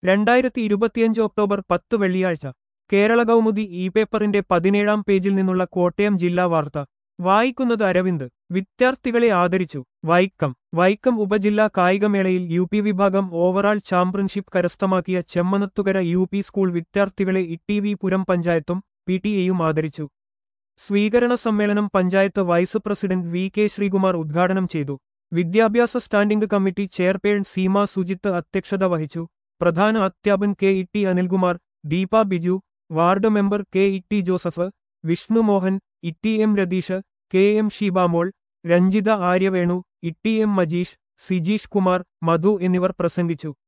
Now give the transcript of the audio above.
രണ്ടായിരത്തി ഇരുപത്തിയഞ്ച് ഒക്ടോബർ പത്ത് വെള്ളിയാഴ്ച കേരള കൗമുദി ഇ പേപ്പറിന്റെ പതിനേഴാം പേജിൽ നിന്നുള്ള കോട്ടയം ജില്ലാ വാർത്ത വായിക്കുന്നത് അരവിന്ദ് വിദ്യാർത്ഥികളെ ആദരിച്ചു വൈക്കം വൈക്കം ഉപജില്ലാ കായികമേളയിൽ യു പി വിഭാഗം ഓവറാൾ ചാമ്പ്യൻഷിപ്പ് കരസ്ഥമാക്കിയ ചെമ്മനത്തുകര യു പി സ്കൂൾ വിദ്യാർത്ഥികളെ ഇ വി പുരം പഞ്ചായത്തും പി ടി എയും ആദരിച്ചു സ്വീകരണ സമ്മേളനം panchayat vice president V K Sreekumar ഉദ്ഘാടനം ചെയ്തു വിദ്യാഭ്യാസ standing committee chairperson Seema Sujith അധ്യക്ഷത വഹിച്ചു പ്രധാന അധ്യാപൻ K E T Anilkumar Deepa Biju ward member K E T Joseph Vishnu Mohan E M Ratheesh K M Sheebamol Ranjitha Aryavenu E M Majeesh Sijeesh Kumar Madhu എന്നിവർ പ്രസംഗിച്ചു